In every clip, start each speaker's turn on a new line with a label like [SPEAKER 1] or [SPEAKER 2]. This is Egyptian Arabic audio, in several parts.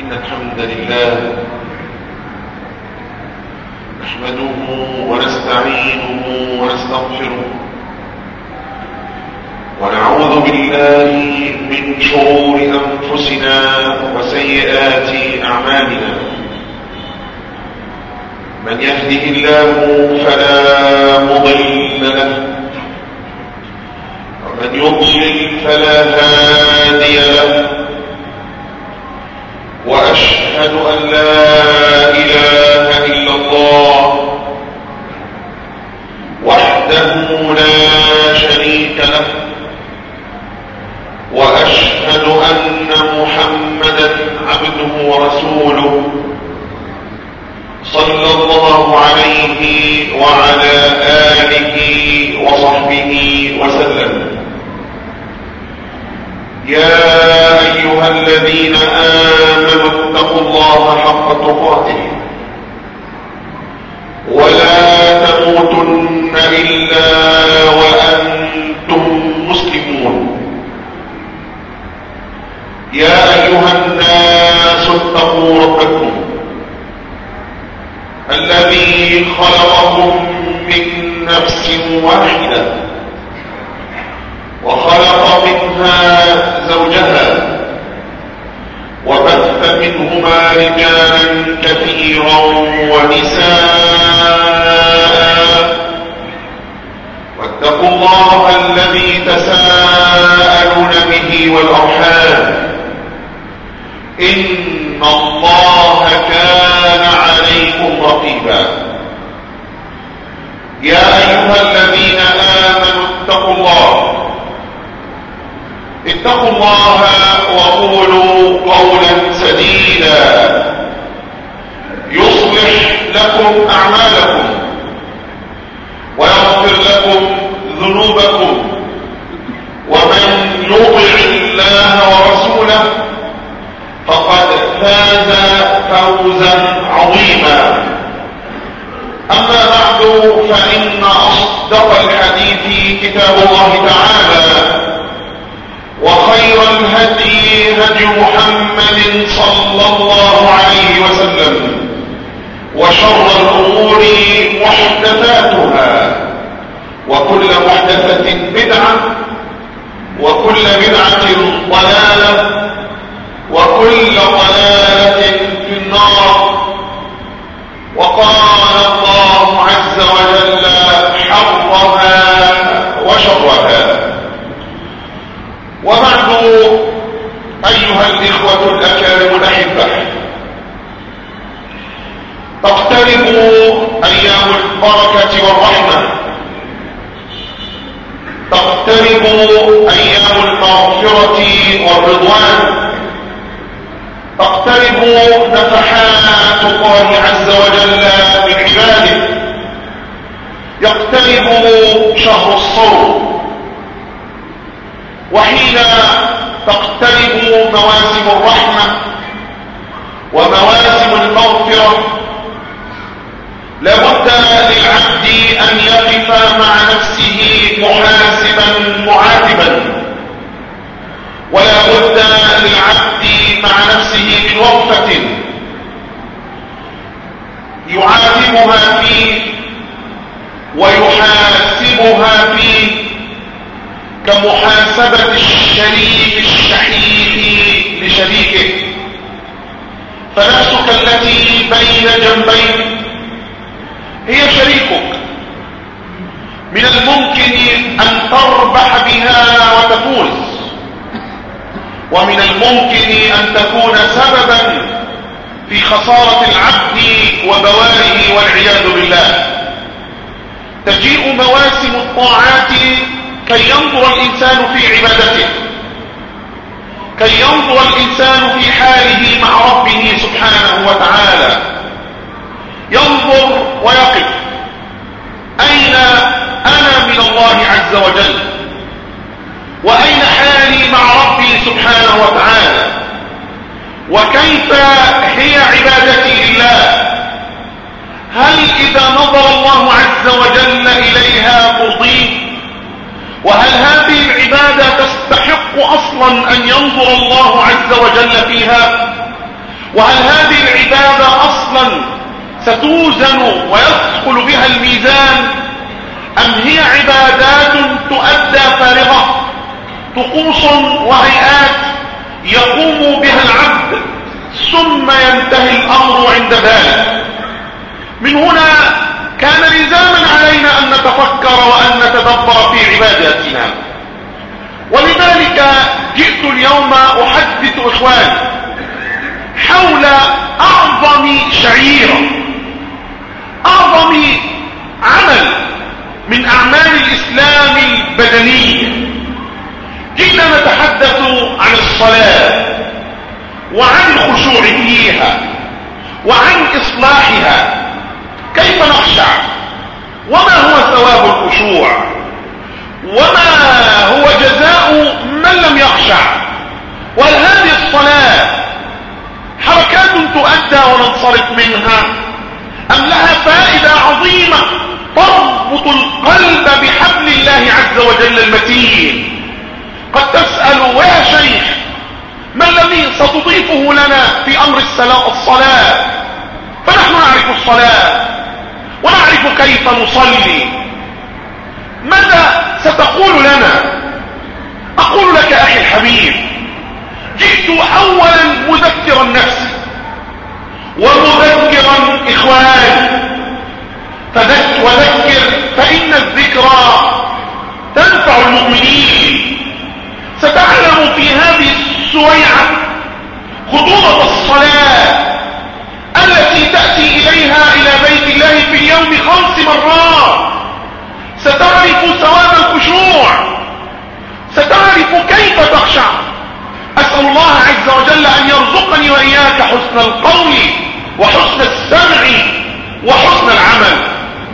[SPEAKER 1] إن الحمد لله نحمده ونستعينه ونستغفره ونعوذ بالله من شرور أنفسنا وسيئات أعمالنا من يهده الله فلا مضل له ومن يضلل فلا هادي له وأشهد أن لا إله إلا الله وحده لا شريك له وأشهد أن محمدا عبده ورسوله صلى الله عليه وعلى آله وصحبه وسلم يا أيها الذين آمنوا اتقوا الله حق تقاته ولا تموتن إلا وأنتم مسلمون يا أيها الناس اتقوا ربكم الذي خلقكم من نفس واحدة وخلق منها زوجها وبث منهما رجالا كثيرا ونساء واتقوا الله الذي تساءلون به والأرحام إن الله كان عليكم رقيبا يا أيها الذين آمنوا اتقوا الله اتقوا الله وقولوا قولا سديدا يصلح لكم أعمالكم ويغفر لكم ذنوبكم ومن يطع الله ورسوله فقد فاز فوزا عظيما أما بعد فإن أصدق الحديث كتاب الله تعالى وخير الهدي هدي محمد صلى الله عليه وسلم وشر الأمور محدثاتها وكل محدثة بدعة وكل بدعة ضلالة وكل ضلالة في النار وقال الله عز وجل حرها وشرها وبعد أيها الإخوة الأكارم الأحبة تقترب أيام البركة والرحمة تقترب أيام المغفرة والرضوان تقترب نفحات الله عز وجل من عباده يقترب شهر الصوم وحين تقترب مواسم الرحمة ومواسم المغفرة لابد للعبد أن يقف مع نفسه محاسبا معاتبا ولا بد للعبد مع نفسه من وقفة يعاتبها فيه ويحاسبها فيه كمحاسبة الشريك الشحيح لشريكه فنفسك التي بين جنبيك هي شريكك من الممكن أن تربح بها وتفوز ومن الممكن أن تكون سببا في خسارة العبد وبواره والعياذ بالله تجيء مواسم الطاعات كي ينظر الإنسان في عبادته كي ينظر الإنسان في حاله مع ربه سبحانه وتعالى ينظر ويقف أين أنا من الله عز وجل وأين حالي مع ربي سبحانه وتعالى وكيف هي عبادتي لله هل إذا نظر الله عز وجل إليها ترضيه وهل هذه العبادة تستحق أصلا أن ينظر الله عز وجل فيها وهل هذه العبادة اصلا ستوزن ويثقل بها الميزان ام هي عبادات تؤدى فارغة طقوس وهيئات يقوم بها العبد ثم ينتهي الامر عند ذلك من هنا كان لزاما علينا ان نتفكر وان نتدبر في عباداتنا ولذلك جئت اليوم احدث اخواني حول اعظم شعيرة اعظم عمل من اعمال الاسلام البدنية جئنا نتحدث عن الصلاة وعن الخشوع فيها وعن اصلاحها كيف نخشع وما هو ثواب الخشوع وما هو جزاء من لم يخشع وهل هذه الصلاة حركات تؤدى وننصرف منها أم لها فائدة عظيمة تربط القلب بحبل الله عز وجل المتين قد تسأل ويا شيخ ما الذي ستضيفه لنا في أمر الصلاة فنحن نعرف الصلاة ونعرف كيف نصلي ماذا ستقول لنا اقول لك اخي الحبيب جئت اولا مذكرا نفسي ومذكرا اخواني وذكر فان الذكرى تنفع المؤمنين ستعلم في هذه السويعة خطورة الصلاة التي تأتي إليها إلى بيت الله في اليوم خمس مرات ستعرف ثواب الخشوع ستعرف كيف تخشع أسأل الله عز وجل أن يرزقني وإياك حسن القول وحسن السمع وحسن العمل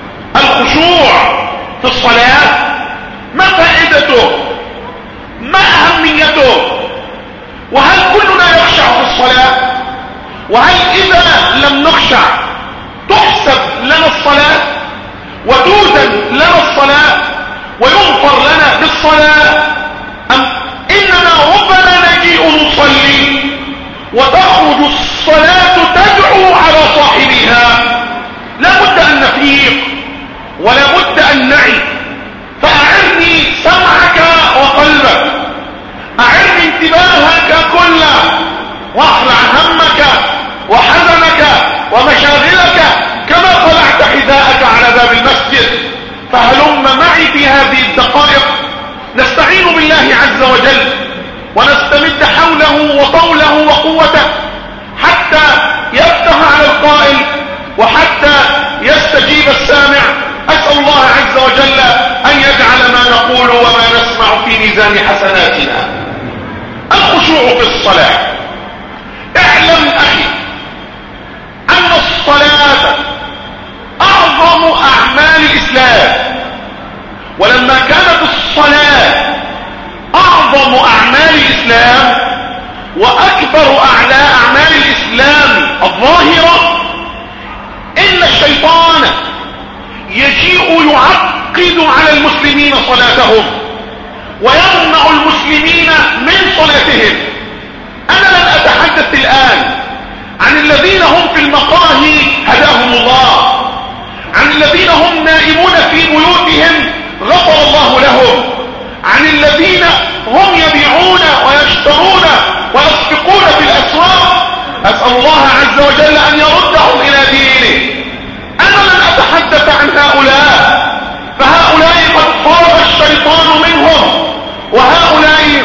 [SPEAKER 1] الخشوع في الصلاة ما فائدته ما أهميته وهل كلنا يخشع في الصلاة وهل إذا لم نخشع تحسب لنا الصلاة وتوزن لنا الصلاة ويغفر لنا بالصلاة أم إننا ربما نجيء نصلي وتخرج الصلاة تدعو على صاحبها لا بد أن نفيق ولا بد أن نعي فأعرني سمعك وقلبك أعرني انتباهك كله واخلع همك وحزنك ومشاغلك كما خلعت حذاءك على باب المسجد فهلم معي في هذه الدقائق نستعين بالله عز وجل ونستمد حوله وطوله وقوته حتى يفتح على القائل وحتى يستجيب السامع أسأل الله عز وجل أن يجعل ما نقول وما نسمع في ميزان حسناتنا الخشوع في الصلاة اعلم أخي أن الصلاة أعظم أعمال الإسلام ولما كانت الصلاة أعظم أعمال الإسلام وأكبر أعلى أعمال الإسلام الظاهرة إن الشيطان يجيء يعقد على المسلمين صلاتهم ويمنع المسلمين من صلاتهم أنا لن أتحدث الآن عن الذين هم في المقاهي هداهم الله عن الذين هم نائمون في بيوتهم غفر الله لهم عن الذين هم يبيعون ويشترون ويسبقون في الأسواق أسأل الله عز وجل أن يردهم إلى دينه أنا لن أتحدث عن هؤلاء فهؤلاء قد صار الشيطان منهم وهؤلاء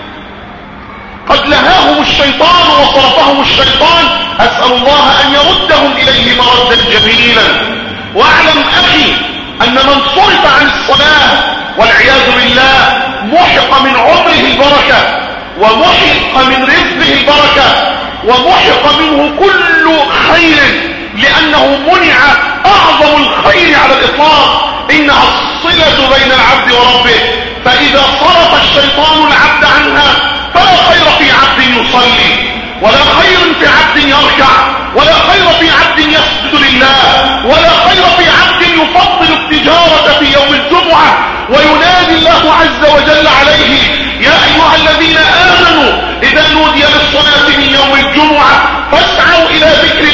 [SPEAKER 1] قد لهاهم الشيطان وصرفهم الشيطان أسأل الله أن يردهم إليه مردا جميلا واعلم أخي أن من صرف عن الصلاة والعياذ بالله محق من عمره البركة ومحق من رزقه البركة ومحق منه كل خير لأنه منع أعظم الخير على الإطلاق إنها الصلة بين العبد وربه فإذا صرف الشيطان العبد عنها فلا خير في عبد يصلي ولا خير في عبد يركع ولا خير في عبد يسجد لله ولا خير في عبد يفضل التجارة في يوم الجمعة وينادي الله عز وجل عليه يا أيها الذين آمنوا إذا نودي للصلاة من يوم الجمعة فاسعى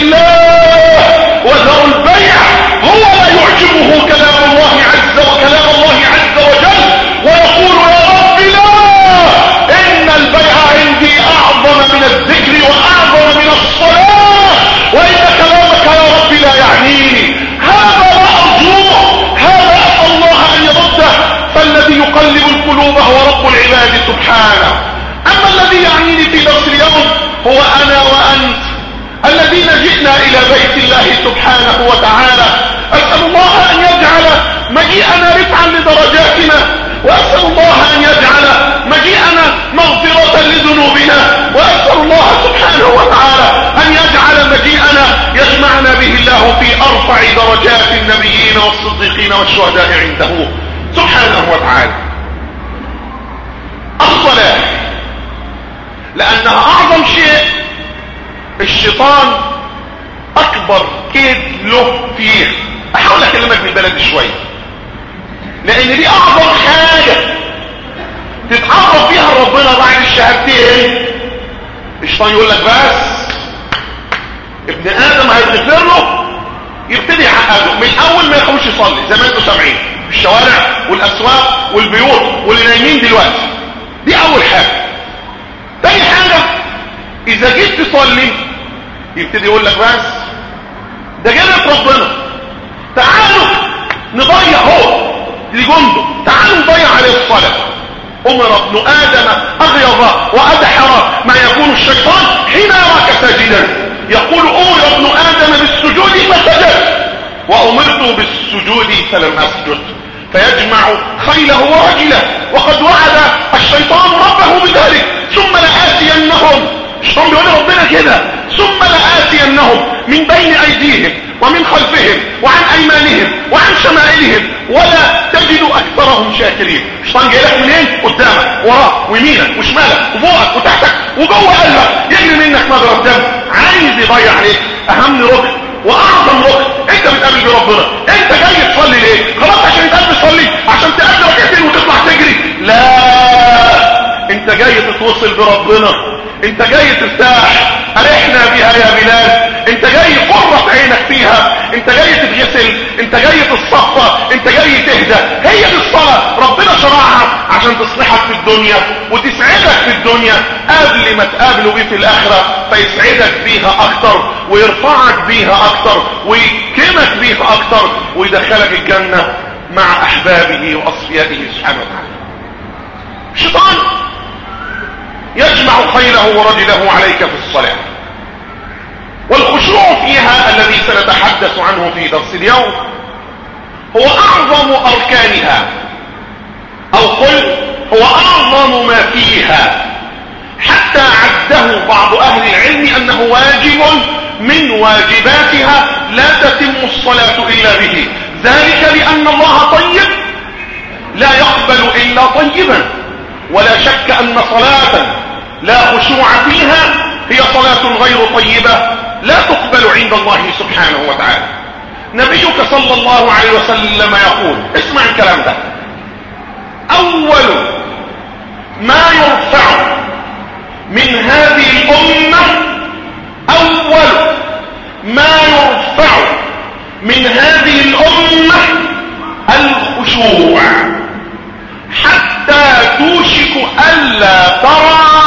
[SPEAKER 1] الله وذروا البيع هو لا يعجبه كلام الله عز وكلام الله عز وجل ويقول يا رب لا ان البيع عندي اعظم من الذكر واعظم من الصلاة وان كلامك يا رب لا يعنيني هذا لا ارجوه هذا اسال الله ان يرده فالذي يقلب القلوب هو رب العباد سبحانه اما الذي يعنيني في درس اليوم هو انا وانت الذين جئنا الى بيت الله سبحانه وتعالى اسأل الله ان يجعل مجيئنا رفعا لدرجاتنا واسأل الله ان يجعل مجيئنا مغفرة لذنوبنا واسأل الله سبحانه وتعالى ان يجعل مجيئنا يجمعنا به الله في ارفع درجات النبيين والصديقين والشهداء عنده سبحانه وتعالى الصلاة لانها اعظم شيء الشيطان اكبر كيد له فيه احاول اكلمك بالبلد شوية لان دي اعظم حاجة تتعرف فيها ربنا بعد الشهادتين الشيطان يقول لك بس ابن ادم هيغفر له يبتدي يعقده من اول ما يخش يصلي زي ما انتم سامعين في الشوارع والاسواق والبيوت واللي نايمين دلوقتي دي اول حاجه تاني حاجه اذا جيت تصلي يبتدي يقول لك بس ده جنة ربنا تعالوا نضيع هو لجنده تعالوا نضيع عليه الصلاة امر ابن ادم اغيظ وادحر ما يكون الشيطان حين يراك ساجدا يقول امر ابن ادم بالسجود فسجد وامرت بالسجود فلم اسجد فيجمع خيله ورجله وقد وعد الشيطان ربه بذلك ثم لآتينهم الشيطان بيقول ربنا كده ثم لآتينهم من بين ايديهم ومن خلفهم وعن ايمانهم وعن شمائلهم ولا تجد اكثرهم شاكرين الشيطان جاي لك منين قدامك وراك ويمينك وشمالك وفوقك وتحتك وجوه قلبك يجري منك مجرى الدم عايز يضيع عليك اهم ركن واعظم ركن انت بتقابل بربنا انت جاي تصلي ليه خلاص عشان تقابل تصلي عشان تقابل ركعتين وتطلع تجري لا انت جاي تتوصل بربنا انت جاي ترتاح ارحنا بها يا بلال انت جاي قرة عينك فيها انت جاي تتغسل انت جاي تتصفى انت جاي تهدى هي دي الصلاة ربنا شرعها عشان تصلحك في الدنيا وتسعدك في الدنيا قبل ما تقابله بيه في الاخرة فيسعدك بيها اكتر ويرفعك بيها اكتر ويكرمك بيها اكتر ويدخلك الجنة مع احبابه واصفيائه سبحانه وتعالى الشيطان يجمع خيله ورجله عليك في الصلاة والخشوع فيها الذي سنتحدث عنه في درس اليوم هو اعظم اركانها او قل هو اعظم ما فيها حتى عده بعض اهل العلم انه واجب من واجباتها لا تتم الصلاة الا به ذلك لان الله طيب لا يقبل الا طيبا ولا شك ان صلاة لا خشوع فيها هي صلاة غير طيبة لا تقبل عند الله سبحانه وتعالى نبيك صلى الله عليه وسلم يقول اسمع الكلام ده اول ما يرفع من هذه الامة اول ما يرفع من هذه الامة الخشوع حتى توشك الا ترى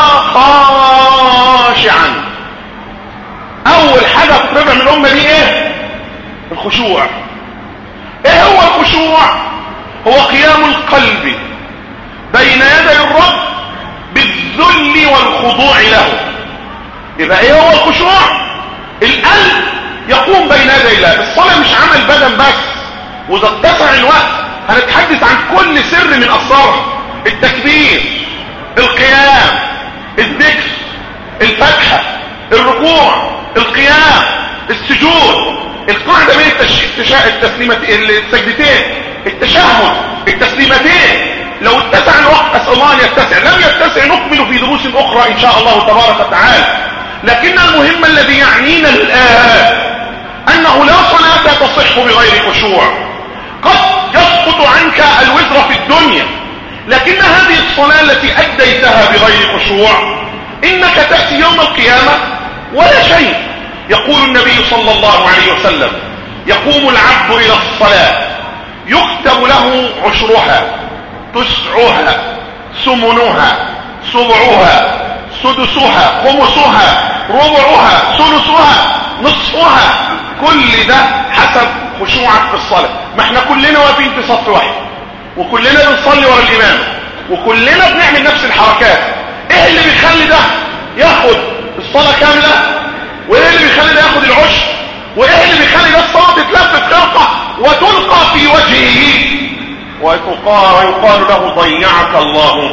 [SPEAKER 1] خاشعا اول حاجة تترفع من الامة دي ايه الخشوع ايه هو الخشوع هو قيام القلب بين يدي الرب بالذل والخضوع له يبقى ايه هو الخشوع القلب يقوم بين يدي الله الصلاة مش عمل بدن بس واذا اتسع الوقت هنتحدث عن كل سر من اسرارها التكبير القيام الذكر الفتحة الركوع القيام السجود القاعدة بين التسليمة السجدتين التشهد التسليمتين لو اتسع الوقت اسال الله ان يتسع لم يتسع نكمل في دروس اخرى ان شاء الله تبارك وتعالى لكن المهم الذي يعنينا الان انه لا صلاة تصح بغير خشوع قد يسقط عنك الوزر في الدنيا لكن هذه الصلاة التي اديتها بغير خشوع انك تأتي يوم القيامة ولا شيء يقول النبي صلى الله عليه وسلم يقوم العبد الى الصلاة يكتب له عشرها تسعها ثمنها سبعها سدسها خمسها ربعها ثلثها نصفها كل ده حسب خشوعك في الصلاة ما احنا كلنا واقفين في صف واحد وكلنا بنصلي ورا الامام وكلنا بنعمل نفس الحركات ايه اللي بيخلي ده ياخد الصلاة كاملة وايه اللي بيخلي ده ياخد العشر وايه اللي بيخلي ده الصلاة تتلف خرقة وتلقى في وجهه ويقال, ويقال له ضيعك الله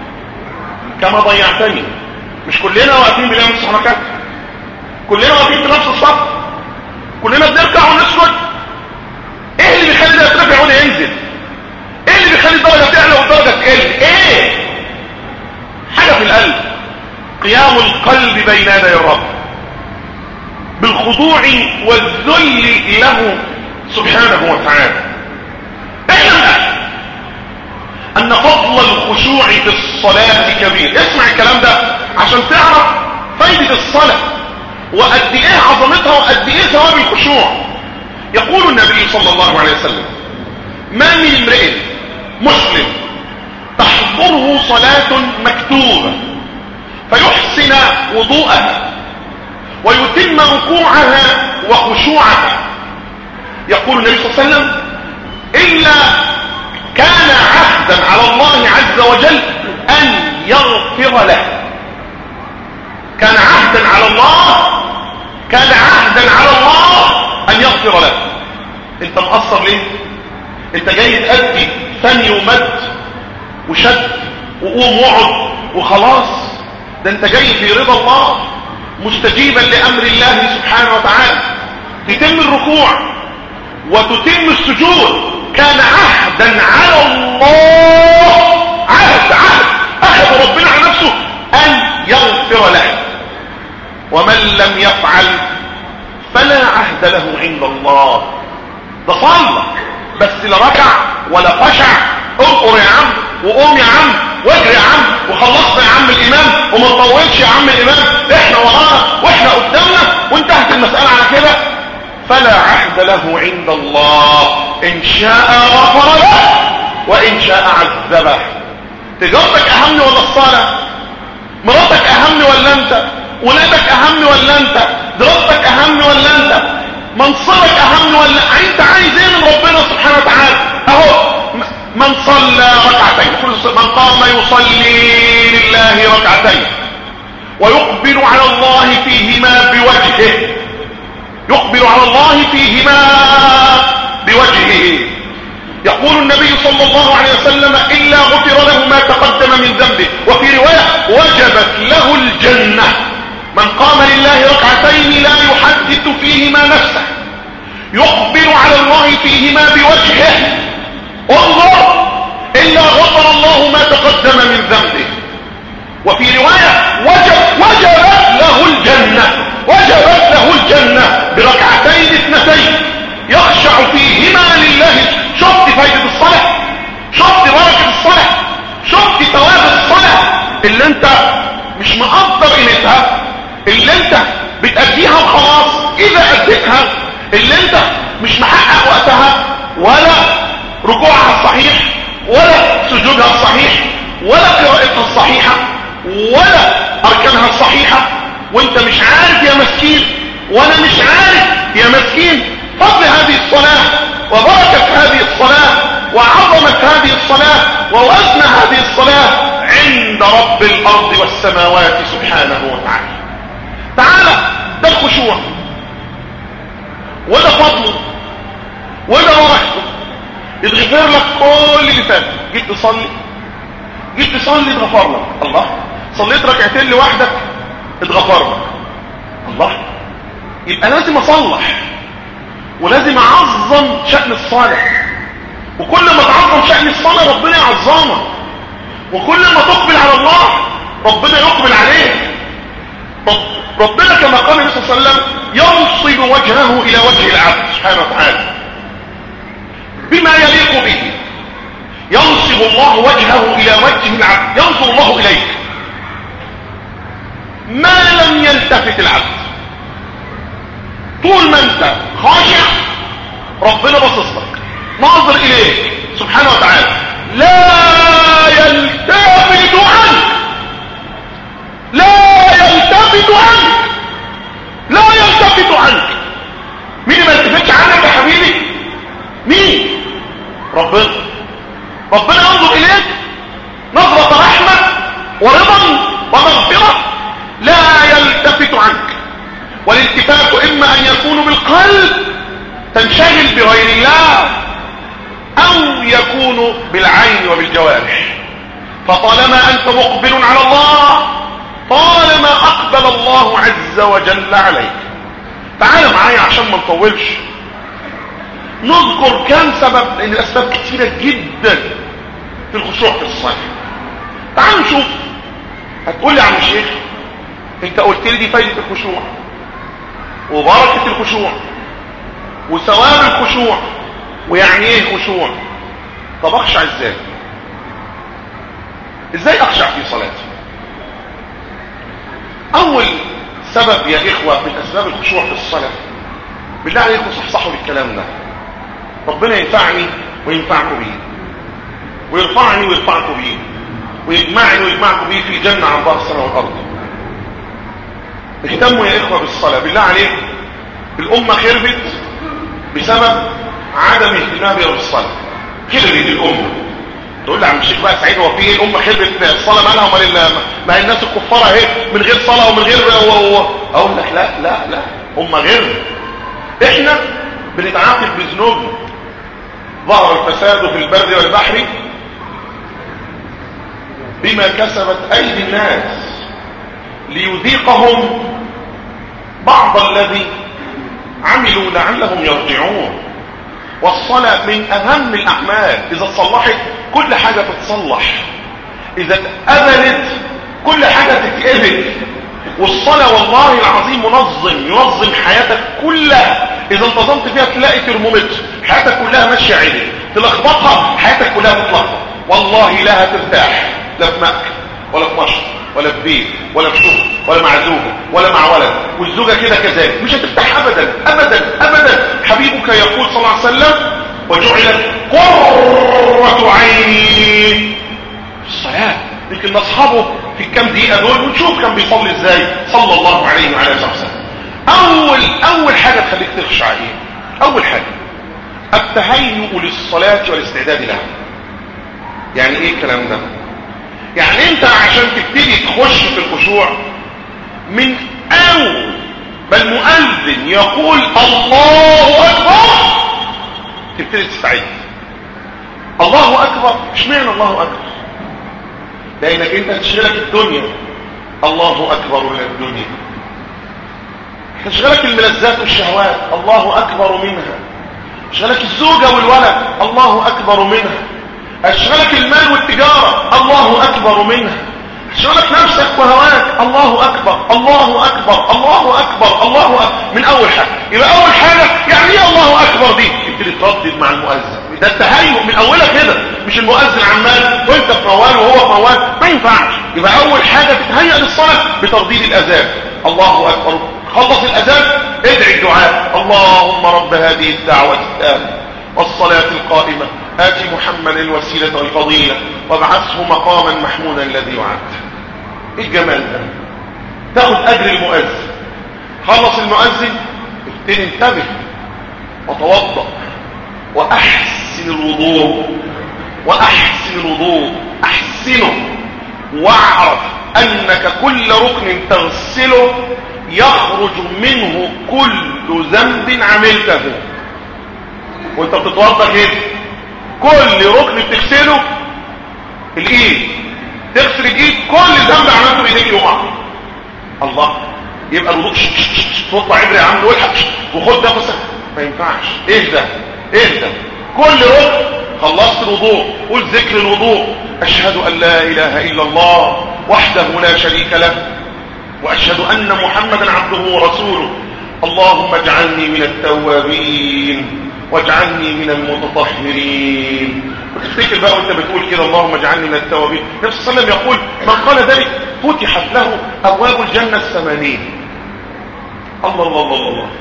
[SPEAKER 1] كما ضيعتني مش كلنا واقفين بنعمل نفس الحركات كلنا واقفين في نفس الصف كلنا بنركع ونسجد ايه اللي بيخلي ده يترفع وده ينزل ايه اللي بيخلي الدرجه تعلى والدرجه تقل ايه حاجه في القلب قيام القلب بين يدي الرب بالخضوع والذل له سبحانه وتعالى اعلم ان فضل الخشوع في الصلاة كبير اسمع الكلام ده عشان تعرف فايدة الصلاة وقد ايه عظمتها وقد ايه ثواب الخشوع يقول النبي صلى الله عليه وسلم ما من امرئ مسلم تحضره صلاة مكتوبة فيحسن وضوءها ويتم ركوعها وخشوعها يقول النبي صلى الله عليه وسلم إلا كان عهدا على الله عز وجل أن يغفر له كان عهدا على الله كان عهدا على الله أن يغفر له انت مقصر ليه انت جاي تأدي ثاني ومد وشد وقوم وعد وخلاص ده انت جاي في رضا الله مستجيبا لأمر الله سبحانه وتعالى تتم الركوع وتتم السجود كان عهدا على الله عهد عهد أخذ ربنا على نفسه أن يغفر له ومن لم يفعل فلا عهد له عند الله ده صلى بس لا ركع ولا خشع انقر يا عم وقوم يا عم واجري يا عم وخلصنا يا عم الامام وما نطولش يا عم الامام احنا ورانا واحنا قدامنا وانتهت المسألة على كده فلا عهد له عند الله ان شاء غفر له وان شاء عذبه تجارتك اهم ولا الصلاة مراتك اهم ولا انت ولادك اهم ولا انت دراستك اهم ولا انت منصبك اهم ولا انت عايز ايه من ربنا سبحانه وتعالى اهو من صلى ركعتين من قام يصلي لله ركعتين ويقبل على الله فيهما بوجهه يقبل على الله فيهما بوجهه يقول النبي صلى الله عليه وسلم إلا غفر له ما تقدم من ذنبه وفي رواية وجبت له الجنة من قام لله ركعتين لا يحدث فيهما نفسه يقبل على الله فيهما بوجهه انظر إلا غفر الله ما تقدم من ذنبه وفي رواية وجب وجبت له الجنة وجبت له الجنة بركعتين اثنتين يخشع فيهما لله شفت فايدة الصلاة شفت بركة الصلاة شفت ثواب الصلاة اللي انت مش مقدر قيمتها اللي انت بتأديها وخلاص اذا اديتها اللي انت مش محقق وقتها ولا ركوعها الصحيح ولا سجودها الصحيح ولا قراءتها الصحيحة ولا اركانها الصحيحة وانت مش عارف يا مسكين وانا مش عارف يا مسكين فضل هذه الصلاة وبركة هذه الصلاة وعظمة هذه الصلاة ووزن هذه الصلاة عند رب الارض والسماوات سبحانه وتعالى تعالى ده الخشوع وده فضله وده بركته يتغفر لك كل اللي فات جيت تصلي جيت تصلي اتغفر لك الله صليت ركعتين لوحدك اتغفر لك الله يبقى لازم اصلح ولازم اعظم شأن الصالح وكل ما تعظم شأن الصلاة ربنا يعظمك وكل ما تقبل على الله ربنا يقبل عليك ربنا كما قال النبي صلى الله عليه وسلم ينصب وجهه الى وجه العبد سبحانه وتعالى بما يليق به ينصب الله وجهه الى وجه العبد ينظر الله اليك ما لم يلتفت العبد طول ما انت خاشع ربنا باصص لك ناظر اليك سبحانه وتعالى لا يلتفت عنك لا يلتفت عنك لا يلتفت عنك مين ما يلتفتش عنك يا حبيبي مين ربنا ربنا ينظر اليك نظرة رحمة ورضا ومغفرة لا يلتفت عنك والالتفات اما ان يكون بالقلب تنشغل بغير الله او يكون بالعين وبالجوارح فطالما انت مقبل على الله طالما اقبل الله عز وجل عليك تعال معايا عشان ما نطولش نذكر كم سبب لان الاسباب كثيرة جدا في الخشوع في الصلاة تعال نشوف هتقول لي يا عم الشيخ انت قلت لي دي فايدة الخشوع وبركة الخشوع وثواب الخشوع ويعني ايه خشوع طب اخشع ازاي ازاي اخشع في صلاتي اول سبب يا اخوة من اسباب الخشوع في الصلاة بالله عليكم صحصحوا بالكلام ده ربنا ينفعني وينفعكم بيه ويرفعني ويرفعكم بيه ويجمعني ويجمعكم بيه في الجنة عن ظهر السماء والارض اهتموا يا اخوة بالصلاة بالله عليكم الامة خربت بسبب عدم اهتمامها بالصلاة خربت الامة تقول لي عم الشيخ بقى سعيد هو في ايه الامه خربت الصلاه مالها امال ما هي الناس الكفاره اهي من غير صلاه ومن غير اقول لك لا لا لا هم غير احنا بنتعاقب بذنوبنا ظهر الفساد في البر والبحر بما كسبت ايدي الناس ليذيقهم بعض الذي عملوا لعلهم يرجعون والصلاة من أهم الأعمال إذا صلحت كل حاجة تتصلح إذا اتقبلت كل حاجة تتقبل والصلاة والله العظيم منظم ينظم حياتك كلها إذا انتظمت فيها تلاقي ترمومتر حياتك كلها ماشية عدل تلخبطها حياتك كلها تتلخبط والله لا هترتاح لا في مكة ولا في مشط ولا في بيت ولا في شغل ولا مع زوجة ولا مع ولد والزوجة كده كذلك مش هتفتح ابدا ابدا ابدا حبيبك يقول صلى الله عليه وسلم وجعلت قرة عيني في الصلاة يمكن نصحبه في الكام دقيقة دول ونشوف كان بيصلي ازاي صلى الله عليه وعلى اله وسلم اول اول حاجة تخليك تخشع ايه اول حاجة التهيؤ للصلاة والاستعداد لها يعني ايه الكلام ده يعني انت عشان تبتدي تخش في الخشوع من اول ما المؤذن يقول الله اكبر تبتدي تستعد الله اكبر اشمعنى الله اكبر لانك انت تشغلك الدنيا الله اكبر من الدنيا تشغلك الملذات والشهوات الله اكبر منها تشغلك الزوجة والولد الله اكبر منها اشغلك المال والتجارة الله اكبر منها اشغلك نفسك وهواك الله اكبر الله اكبر الله اكبر الله أكبر من اول حاجة يبقى اول حاجة يعني ايه الله اكبر دي تبتدي تردد مع المؤذن ده التهيؤ من اولها كده مش المؤذن عمال وانت في موال وهو في موال ما ينفعش يبقى اول حاجة تتهيأ للصلاة بترديد الاذان الله اكبر خلص الاذان ادعي الدعاء اللهم رب هذه الدعوة التامة والصلاة القائمة آت محمد الوسيلة والفضيلة وابعثه مقاما محمودا الذي وعدته ايه الجمال ده تاخد اجر المؤذن خلص المؤذن ابتدي انتبه وتوضا واحسن الوضوء واحسن الوضوء احسنه واعرف انك كل ركن تغسله يخرج منه كل ذنب عملته وانت بتتوضا كده كل ركن بتغسله الايد تغسل الايد كل ذنب عملته بايديك يقع الله يبقى الوضوء تطلع عبري يا عم والحق وخد نفسك ما ينفعش اهدى اهدى كل ركن خلصت الوضوء قول ذكر الوضوء اشهد ان لا اله الا الله وحده لا شريك له واشهد ان محمدا عبده ورسوله اللهم اجعلني من التوابين واجعلني من المتطهرين وتفتكر بقى وانت بتقول كده اللهم اجعلني من التوابين النبي صلى الله عليه وسلم يقول من قال ذلك فتحت له ابواب الجنه الثمانين الله الله الله الله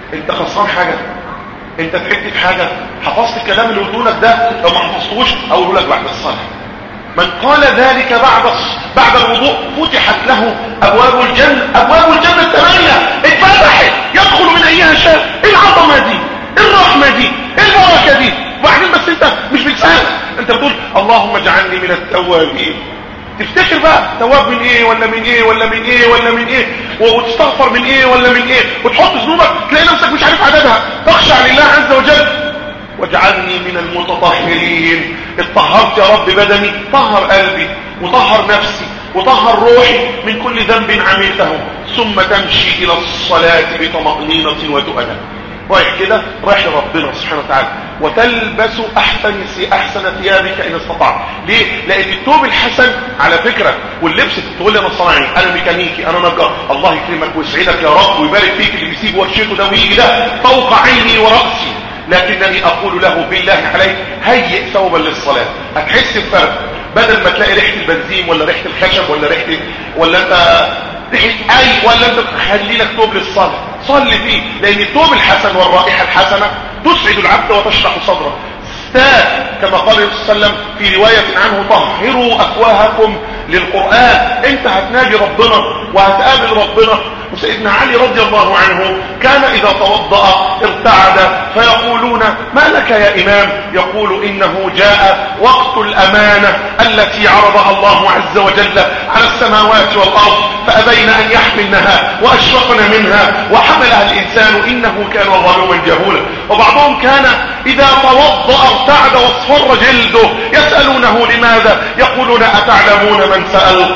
[SPEAKER 1] انت خسران حاجة انت تعبت في حاجة حفظت الكلام اللي قلته لك ده لو ما حفظتوش اقوله لك بعد الصلاة من قال ذلك بعد بعد الوضوء فتحت له ابواب الجنة ابواب الجنة الثمانية اتفتحت يدخل من ايها شاء العظمة دي الرحمة دي البركة دي وبعدين بس انت مش بتسأل انت بتقول اللهم اجعلني من التوابين تفتكر بقى تواب من ايه ولا من ايه ولا من ايه ولا من ايه وتستغفر من ايه ولا من ايه وتحط ذنوبك تلاقي نفسك مش عارف عددها تخشع لله عز وجل واجعلني من المتطهرين اتطهرت يا رب بدني طهر قلبي وطهر نفسي وطهر روحي من كل ذنب عملته ثم تمشي الى الصلاة بطمأنينة وتؤدى رايح كده رايح لربنا سبحانه وتعالى وتلبس احسن احسن ثيابك ان استطعت ليه لان الثوب الحسن على فكره واللبس تقول لي انا صناعي انا ميكانيكي انا نجار الله يكرمك ويسعدك يا رب ويبارك فيك اللي بيسيب ورشته ده ويجي ده فوق عيني وراسي لكنني اقول له بالله عليك هيئ ثوبا للصلاه هتحس بفرق بدل ما تلاقي ريحه البنزين ولا ريحه الخشب ولا ريحه ولا انت ريحه اي ولا انت تخلي لك ثوب للصلاه صلي فيه لان الثوب الحسن والرائحه الحسنه تسعد العبد وتشرح صدره استاذ كما قال النبي صلى الله عليه وسلم في روايه عنه طهروا افواهكم للقران انت هتناجي ربنا وهتقابل ربنا وسيدنا علي رضي الله عنه كان إذا توضأ ارتعد فيقولون ما لك يا إمام يقول إنه جاء وقت الأمانة التي عرضها الله عز وجل على السماوات والأرض فأبين أن يحملنها وأشفقن منها وحملها الإنسان إنه كان ظلوما جهولا وبعضهم كان إذا توضأ ارتعد واصفر جلده يسألونه لماذا يقولون أتعلمون من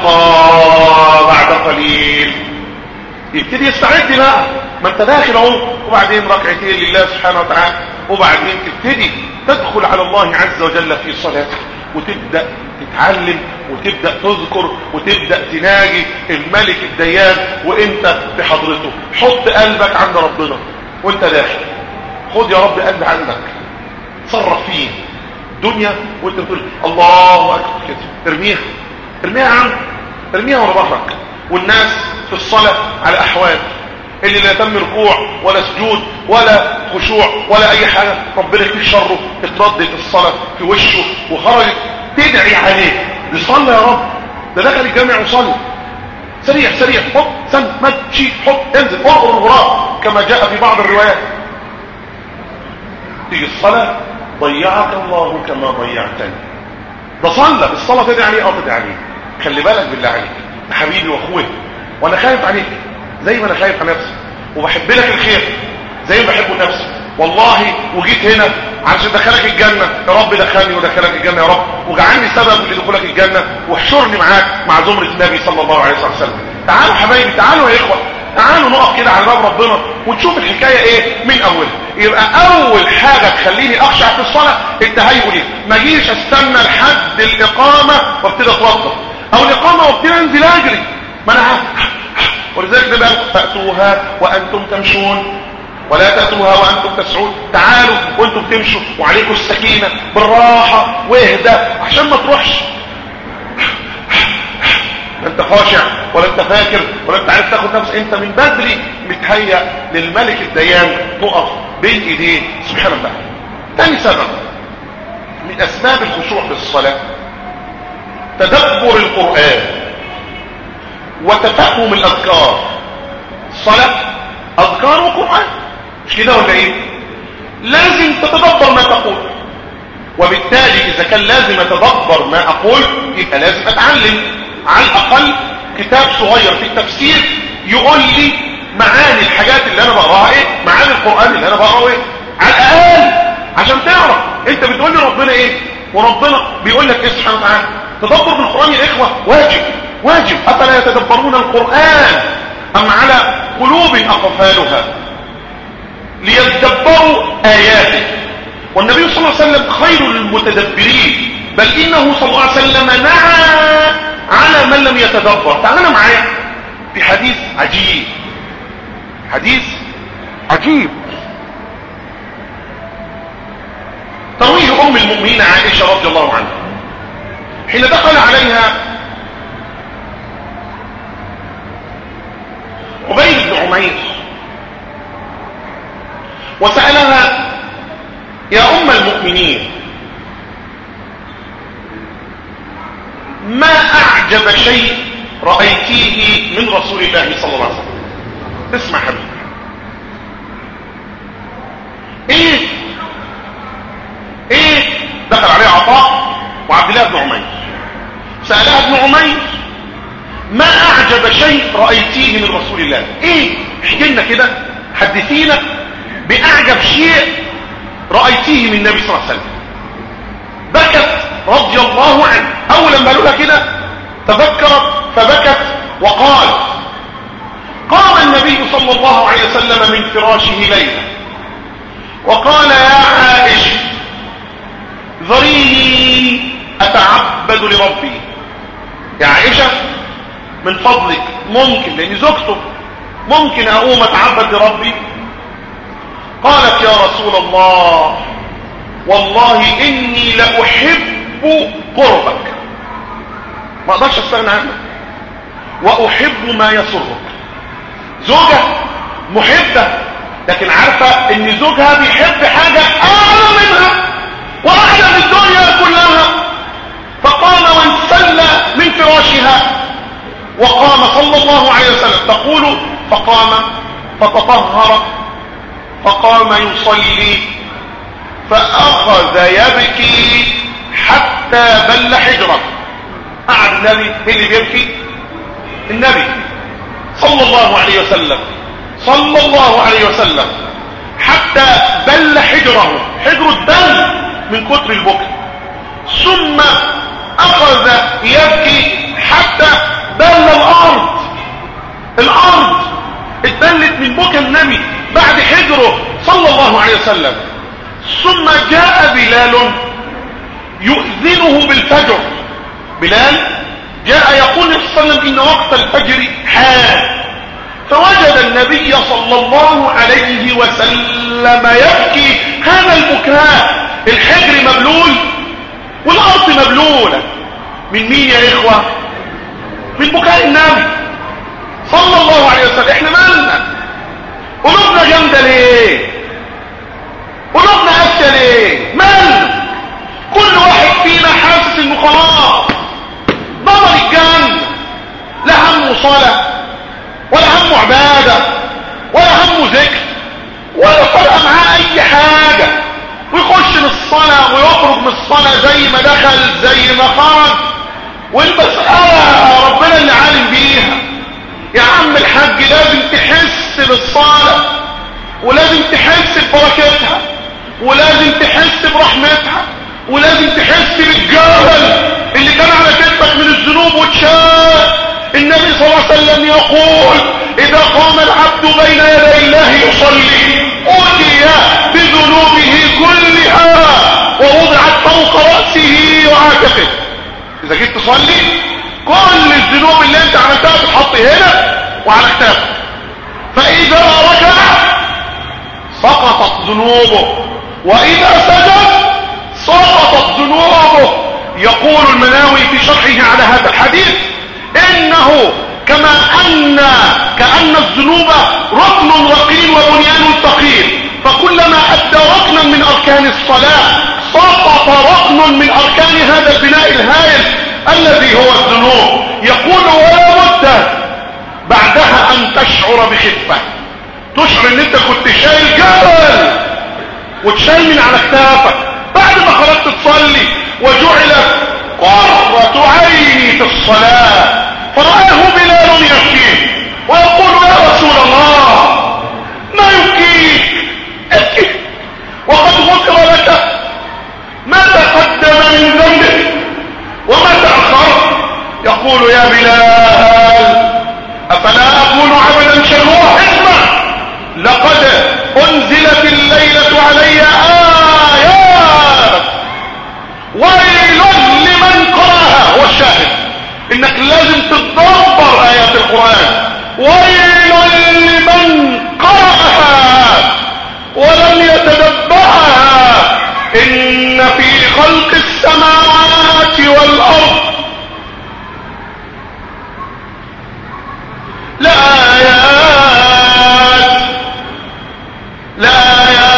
[SPEAKER 1] سألقى بعد قليل يبتدي يستعد بقى ما انت داخل اهو وبعدين ركعتين لله سبحانه وتعالى وبعدين تبتدي تدخل على الله عز وجل في صلاتك وتبدا تتعلم وتبدا تذكر وتبدا تناجي الملك الديان وانت بحضرته حط قلبك عند ربنا وانت داخل خد يا رب قلب عندك تصرف فيه دنيا وانت بتقول الله اكبر كده ارميها ارميها يا عم ارميها ورا ظهرك والناس في الصلاة على أحوال اللي لا تم ركوع ولا سجود ولا خشوع ولا أي حاجة ربنا يكفي شره اتردت الصلاة في وشه وخرجت تدعي عليه يصلي يا رب ده دخل الجامع وصلي سريع سريع حط سن مد شيء حط انزل ارقر الغراب كما جاء في بعض الروايات تيجي الصلاة ضيعك الله كما ضيعتني ده صلى الصلاة تدعي عليه اه تدعي عليه خلي بالك بالله عليك حبيبي واخوي وانا خايف عليك زي ما انا خايف على نفسي وبحب لك الخير زي ما بحبه نفسي والله وجيت هنا عشان دخلك الجنة يا رب دخلني ودخلك الجنة يا رب وجعلني سبب لدخولك الجنة واحشرني معاك مع زمرة النبي صلى الله عليه وسلم تعالوا حبايبي تعالوا يا اخوة تعالوا نقف كده على باب ربنا ونشوف الحكاية ايه من اولها يبقى اول حاجة تخليني اخشع في الصلاة التهيؤ ليه ما اجيش استنى لحد الاقامة وابتدي اتوضى او الاقامة وابتدي انزل اجري ما انا ولذلك نبقى تأتوها وانتم تمشون ولا تأتوها وانتم تسعون تعالوا وانتم بتمشوا وعليكم السكينة بالراحة واهدى عشان ما تروحش لا انت خاشع ولا انت فاكر ولا انت عارف تاخد نفس انت من بدري متهيأ للملك الديان تقف بين ايديه سبحان الله تاني سبب من اسباب الخشوع بالصلاة تدبر القرآن وتفهم الاذكار الصلاة اذكار وقرآن مش كده ولا ايه لازم تتدبر ما تقول وبالتالي اذا كان لازم اتدبر ما اقول يبقى لازم اتعلم على الاقل كتاب صغير في التفسير يقول لي معاني الحاجات اللي انا بقراها ايه معاني القرآن اللي انا بقراه ايه على الاقل عشان تعرف انت بتقول لي ربنا ايه وربنا بيقول لك ايه سبحانه وتعالى تدبر بالقرآن يا اخوة واجب واجب افلا يتدبرون القرآن ام على قلوب اقفالها ليتدبروا اياته والنبي صلى الله عليه وسلم خير المتدبرين بل انه صلى الله عليه وسلم نعى على من لم يتدبر تعالى معايا في حديث عجيب حديث عجيب ترويه ام المؤمنين عائشة رضي الله عنها حين دخل عليها عبيد بن عمير وسألها يا أم المؤمنين ما أعجب شيء رأيتيه من رسول الله صلى الله عليه وسلم اسمع حبيبي ايه ايه دخل عليه عطاء وعبد الله بن عمير سألها ابن عمير ما اعجب شيء رأيتيه من رسول الله ايه احكي لنا كده حدثينا باعجب شيء رأيتيه من النبي صلى الله عليه وسلم بكت رضي الله عنه اول لما قالوا لها كده تفكرت فبكت وقال قام النبي صلى الله عليه وسلم من فراشه ليلة وقال يا عائشة ذريني أتعبد لربي يا عائشة من فضلك ممكن لأني زوجته ممكن أقوم أتعبد لربي قالت يا رسول الله والله إني لأحب قربك ما أقدرش أستغنى عنك وأحب ما يسرك زوجة محبة لكن عارفة ان زوجها بيحب حاجة اعلى منها واعلى من الدنيا كلها فقام وانسل من فراشها وقام صلى الله عليه وسلم تقول فقام فتطهر فقام يصلي فاخذ يبكي حتى بل حجره قعد النبي اللي بيبكي النبي صلى الله عليه وسلم صلى الله عليه وسلم حتى بل حجره حجر الدم من كتر البكي ثم اخذ يبكي حتى بل الارض الارض اتبلت من بكى النبي بعد حجره صلى الله عليه وسلم ثم جاء بلال يؤذنه بالفجر بلال جاء يقول صلى الله عليه وسلم ان وقت الفجر حان فوجد النبي صلى الله عليه وسلم يبكي هذا البكاء الحجر مبلول والارض مبلولة من مين يا اخوة من بكاء النبي صلى الله عليه وسلم احنا مالنا قلوبنا جامدة ليه قلوبنا قاسية ليه مالنا كل واحد فينا حاسس انه خلاص ضمن الجنة لا همه صلاة ولا همه عبادة ولا همه ذكر ولا فرق معاه اي حاجة ويخش من الصلاة ويخرج من الصلاة زي ما دخل زي ما خرج والمسألة ربنا اللي عالم بيها يا عم الحاج لازم تحس بالصلاة ولازم تحس ببركتها ولازم تحس برحمتها ولازم تحس بالجهل اللي كان على كتفك من الذنوب وتشاف النبي صلى الله عليه وسلم يقول اذا قام العبد بين يدي الله يصلي اوتي بذنوبه كلها ووضعت فوق رأسه وعاكفه اذا جيت تصلي كل الذنوب اللي انت عملتها بتحط هنا وعلى كتافك فاذا ركع سقطت ذنوبه واذا سجد سقطت ذنوبه يقول المناوي في شرحه على هذا الحديث انه كما ان كأن الذنوب ركن رقيم وبنيان ثقيل فكلما ادى ركنا من اركان الصلاة سقط ركن من اركان هذا البناء الهائل الذي هو الذنوب يقول ولا بد بعدها ان تشعر بخفة تشعر ان انت كنت شايل جبل وتشايل من على كتافك بعد ما خرجت تصلي وجعلت قرة عيني في الصلاة فرآه بلال يبكي ويقول يا رسول الله ما يبكيك ابكي وقد غفر لك ما تقدم من ذنبك وما تأخر يقول يا بلال أفلا أكون عبدا شهوة اسمع لقد أنزلت الليلة علي آيات ويل لمن قرأها هو الشاهد انك لازم تتدبر آيات القرآن ويل لمن قرأها ولم يتدبرها ان في خلق السماوات والارض لآيات لآيات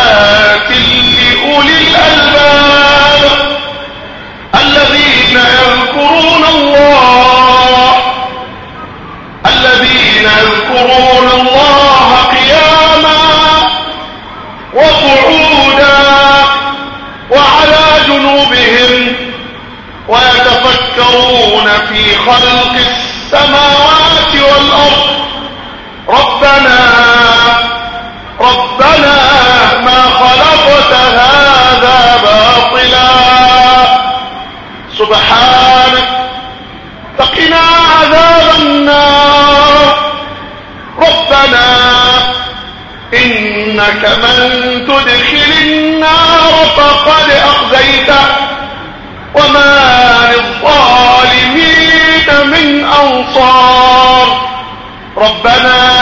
[SPEAKER 1] في خلق السماوات والأرض ربنا ربنا ما خلقت هذا باطلا سبحانك فقنا عذاب النار ربنا إنك من تدخل النار فقد أخزيته وما للظالمين من أنصار ربنا